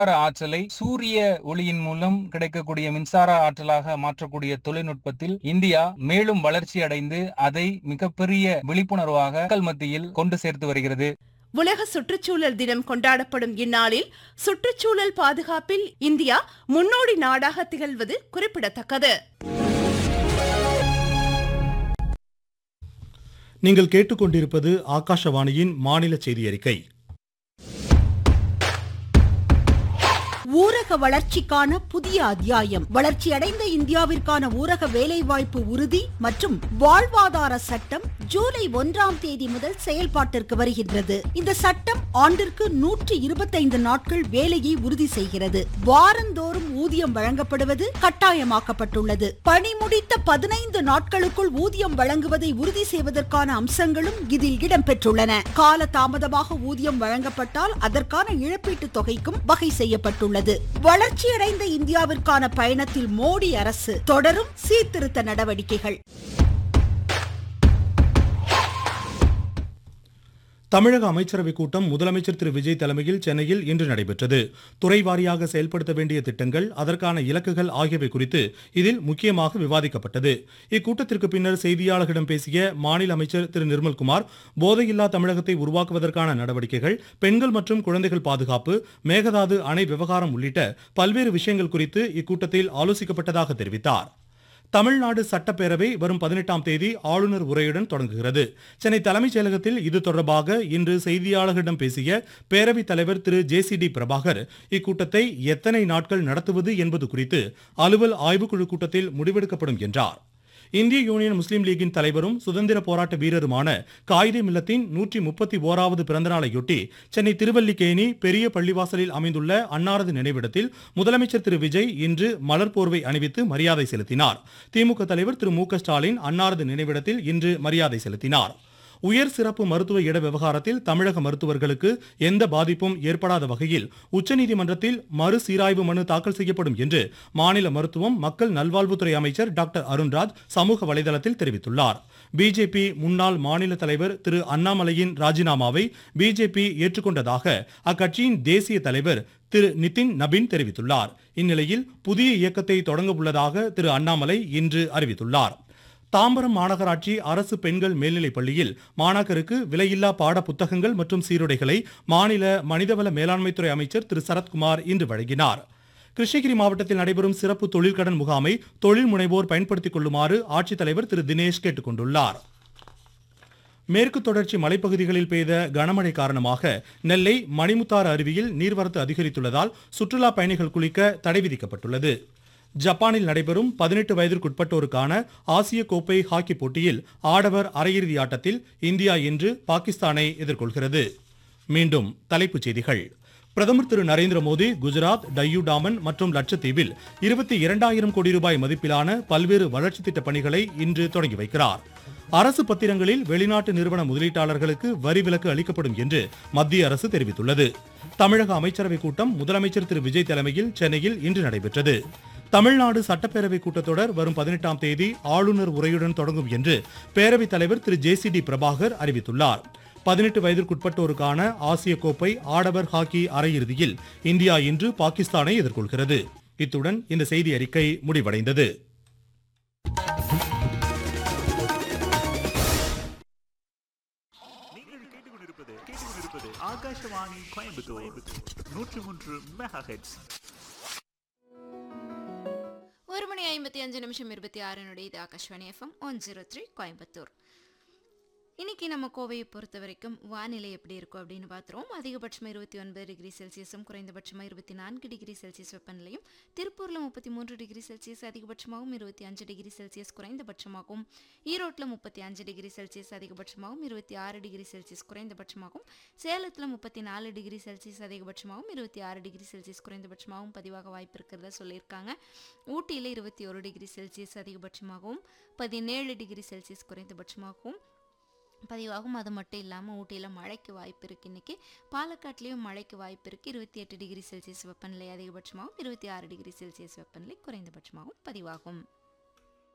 மின்சார ஆற்றலை சூரிய ஒளியின் மூலம் கிடைக்கக்கூடிய மின்சார ஆற்றலாக மாற்றக்கூடிய தொழில்நுட்பத்தில் இந்தியா மேலும் வளர்ச்சி அடைந்து அதை மிகப்பெரிய விழிப்புணர்வாக மக்கள் மத்தியில் கொண்டு சேர்த்து வருகிறது உலக சுற்றுச்சூழல் தினம் கொண்டாடப்படும் இந்நாளில் சுற்றுச்சூழல் பாதுகாப்பில் இந்தியா முன்னோடி நாடாக திகழ்வது குறிப்பிடத்தக்கது நீங்கள் கேட்டுக்கொண்டிருப்பது ஆகாஷவாணியின் மாநில செய்தி அறிக்கை ஊரக வளர்ச்சிக்கான புதிய அத்தியாயம் வளர்ச்சியடைந்த இந்தியாவிற்கான ஊரக வேலைவாய்ப்பு உறுதி மற்றும் வாழ்வாதார சட்டம் ஜூலை ஒன்றாம் தேதி முதல் செயல்பாட்டிற்கு வருகின்றது இந்த சட்டம் ஆண்டிற்கு நூற்றி இருபத்தைந்து நாட்கள் வேலையை உறுதி செய்கிறது வாரந்தோறும் ஊதியம் வழங்கப்படுவது கட்டாயமாக்கப்பட்டுள்ளது பணி முடித்த பதினைந்து நாட்களுக்குள் ஊதியம் வழங்குவதை உறுதி செய்வதற்கான அம்சங்களும் இதில் இடம்பெற்றுள்ளன கால தாமதமாக ஊதியம் வழங்கப்பட்டால் அதற்கான இழப்பீட்டுத் தொகைக்கும் வகை செய்யப்பட்டுள்ளது வளர்ச்சியடைந்த இந்தியாவிற்கான பயணத்தில் மோடி அரசு தொடரும் சீர்திருத்த நடவடிக்கைகள் தமிழக அமைச்சரவைக் கூட்டம் முதலமைச்சர் திரு விஜய் தலைமையில் சென்னையில் இன்று நடைபெற்றது துறை வாரியாக செயல்படுத்த வேண்டிய திட்டங்கள் அதற்கான இலக்குகள் ஆகியவை குறித்து இதில் முக்கியமாக விவாதிக்கப்பட்டது இக்கூட்டத்திற்கு பின்னர் செய்தியாளர்களிடம் பேசிய மாநில அமைச்சர் திரு நிர்மல்குமார் போதையில்லா தமிழகத்தை உருவாக்குவதற்கான நடவடிக்கைகள் பெண்கள் மற்றும் குழந்தைகள் பாதுகாப்பு மேகதாது அணை விவகாரம் உள்ளிட்ட பல்வேறு விஷயங்கள் குறித்து இக்கூட்டத்தில் ஆலோசிக்கப்பட்டதாக தெரிவித்தார் தமிழ்நாடு சட்டப்பேரவை வரும் பதினெட்டாம் தேதி ஆளுநர் உரையுடன் தொடங்குகிறது சென்னை தலைமைச் செயலகத்தில் இது தொடர்பாக இன்று செய்தியாளர்களிடம் பேசிய பேரவைத் தலைவர் திரு ஜே சி டி பிரபாகர் இக்கூட்டத்தை எத்தனை நாட்கள் நடத்துவது என்பது குறித்து அலுவல் ஆய்வுக்குழு கூட்டத்தில் முடிவெடுக்கப்படும் என்றார் இந்திய யூனியன் முஸ்லீம் லீகின் தலைவரும் சுதந்திர போராட்ட வீரருமான காயிதே மில்லத்தின் நூற்றி முப்பத்தி ஓராவது பிறந்தநாளையொட்டி சென்னை திருவல்லிக்கேணி பெரிய பள்ளிவாசலில் அமைந்துள்ள அன்னாரது நினைவிடத்தில் முதலமைச்சர் திரு விஜய் இன்று மலர் போர்வை அணிவித்து மரியாதை செலுத்தினார் திமுக தலைவர் திரு மு க ஸ்டாலின் அன்னாரது நினைவிடத்தில் இன்று மரியாதை செலுத்தினார் உயர் சிறப்பு மருத்துவ இட விவகாரத்தில் தமிழக மருத்துவர்களுக்கு எந்த பாதிப்பும் ஏற்படாத வகையில் உச்சநீதிமன்றத்தில் மறுசீராய்வு மனு தாக்கல் செய்யப்படும் என்று மாநில மருத்துவம் மக்கள் நல்வாழ்வுத்துறை அமைச்சர் டாக்டர் அருண்ராஜ் சமூக வலைதளத்தில் தெரிவித்துள்ளார் பிஜேபி முன்னாள் மாநில தலைவர் திரு அண்ணாமலையின் ராஜினாமாவை பிஜேபி ஏற்றுக்கொண்டதாக அக்கட்சியின் தேசிய தலைவர் திரு நிதின் நபின் தெரிவித்துள்ளார் இந்நிலையில் புதிய இயக்கத்தை தொடங்க உள்ளதாக திரு அண்ணாமலை இன்று அறிவித்துள்ளார் தாம்பரம் மாநகராட்சி அரசு பெண்கள் மேல்நிலைப் பள்ளியில் மாணாக்கருக்கு விலையில்லா பாட புத்தகங்கள் மற்றும் சீருடைகளை மாநில மனிதவள மேலாண்மைத்துறை அமைச்சர் திரு சரத்குமார் இன்று வழங்கினார் கிருஷ்ணகிரி மாவட்டத்தில் நடைபெறும் சிறப்பு தொழிற்கடன் முகாமை தொழில் முனைவோர் பயன்படுத்திக் கொள்ளுமாறு ஆட்சித்தலைவர் திரு தினேஷ் கேட்டுக் கொண்டுள்ளார் மேற்கு தொடர்ச்சி மலைப்பகுதிகளில் பெய்த கனமழை காரணமாக நெல்லை மணிமுத்தாறு அருவியில் நீர்வரத்து அதிகரித்துள்ளதால் சுற்றுலா பயணிகள் குளிக்க தடை விதிக்கப்பட்டுள்ளது ஜப்பானில் நடைபெறும் பதினெட்டு வயதிற்குட்பட்டோருக்கான ஆசிய கோப்பை ஹாக்கி போட்டியில் ஆடவர் அரையிறுதி ஆட்டத்தில் இந்தியா இன்று பாகிஸ்தானை எதிர்கொள்கிறது மீண்டும் தலைப்புச் செய்திகள் பிரதமர் திரு நரேந்திர மோடி குஜராத் டையூ டாமன் மற்றும் லட்சத்தீவில் இருபத்தி இரண்டாயிரம் கோடி ரூபாய் மதிப்பிலான பல்வேறு வளர்ச்சி திட்ட பணிகளை இன்று தொடங்கி வைக்கிறார் அரசு பத்திரங்களில் வெளிநாட்டு நிறுவன முதலீட்டாளர்களுக்கு வரி விலக்கு அளிக்கப்படும் என்று மத்திய அரசு தெரிவித்துள்ளது தமிழக அமைச்சரவைக் கூட்டம் முதலமைச்சர் திரு விஜய் தலைமையில் சென்னையில் இன்று நடைபெற்றது தமிழ்நாடு சட்டப்பேரவை கூட்டத்தொடர் வரும் பதினெட்டாம் தேதி ஆளுநர் உரையுடன் தொடங்கும் என்று பேரவைத் தலைவர் திரு ஜே சி டி பிரபாகர் அறிவித்துள்ளார் பதினெட்டு வயதிற்குட்பட்டோருக்கான ஆசிய கோப்பை ஆடவர் ஹாக்கி அரையிறுதியில் இந்தியா இன்று பாகிஸ்தானை எதிர்கொள்கிறது இத்துடன் இந்த செய்தி அறிக்கை முடிவடைந்தது நீங்கள் கேட்டுக்கொண்டிருப்பது கேட்டுக்கொண்டிருப்பது ஆகாஷவாணி கோயம்புத்தூர் நூற்றி மூன்று மெகா ஹெட்ஸ் ஒரு மணி ஐம்பத்தி அஞ்சு நிமிஷம் இருபத்தி ஆறு நொடி இது Akashvani FM one zero three Coimbatore இன்னைக்கு நம்ம கோவையை பொறுத்த வரைக்கும் வானிலை எப்படி இருக்கும் அப்படின்னு பார்த்துருவோம் அதிகபட்சமாக இருபத்தி ஒன்பது டிகிரி செல்சியஸும் குறைந்தபட்சமாக இருபத்தி நான்கு டிகிரி செல்சியஸ் வெப்பநிலையும் திருப்பூரில் முப்பத்தி மூன்று டிகிரி செல்சியஸ் அதிகபட்சமாகவும் இருபத்தி அஞ்சு டிகிரி செல்சியஸ் குறைந்தபட்சமாகவும் ஈரோட்டில் முப்பத்தி அஞ்சு டிகிரி செல்சியஸ் அதிகபட்சமாகவும் இருபத்தி ஆறு டிகிரி செல்சியஸ் குறைந்தபட்சமாகவும் சேலத்தில் முப்பத்தி நாலு டிகிரி செல்சியஸ் அதிகபட்சமாகவும் இருபத்தி ஆறு டிகிரி செல்சியஸ் குறைந்தபட்சமாகவும் பதிவாக வாய்ப்பு இருக்கிறதா சொல்லியிருக்காங்க ஊட்டியில் இருபத்தி ஒரு டிகிரி செல்சியஸ் அதிகபட்சமாகவும் பதினேழு டிகிரி செல்சியஸ் குறைந்தபட்சமாகவும் பதிவாகும் அது மட்டும் இல்லாமல் ஊட்டியில் மழைக்கு வாய்ப்பு இருக்குது இன்றைக்கி பாலக்காட்லேயும் மழைக்கு வாய்ப்பு இருக்குது இருபத்தி எட்டு டிகிரி செல்சியஸ் வெப்பநிலை அதிகபட்சமாகவும் இருபத்தி ஆறு டிகிரி செல்சியஸ் வெப்பநிலை குறைந்தபட்சமாகவும் பதிவாகும்